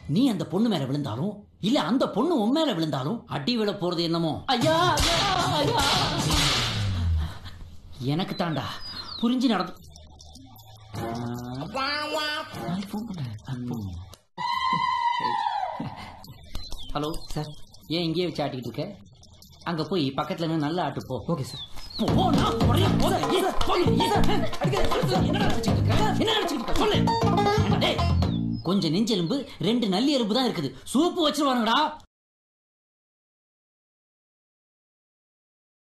நீ அந்த பொண்ணு மேல விழுந்தாலும் இல்ல அந்த பொண்ணு உன் மேல விழுந்தாலும் அடி விழ போறது என்னமோ ஐயா ஐயா, ஐயா. எனக்கு தாண்டா புரிஞ்சு நடந்து நாளைக்கு phone பண்றேன். ஹலோ சார் ஏன் இங்கேயே வச்சு ஆட்டிக்கிட்டு இருக்க அங்க போய் பக்கத்துல நின்னு நல்லா ஆட்டு போ ஓகே சார் போனா உடனே போத. ஏய், சொல்லு, ஏய், என்னடா நினைச்சுக்கிட்டு இருக்க? என்ன நினைச்சுக்கிட்டு இருக்க? சொல்லு. ஏண்டா, டேய், கொஞ்சம் நெஞ்செலும்பு ரெண்டு நல்லி எலும்பு தான் இருக்குது சூப்பு வச்சிருவானுங்கடா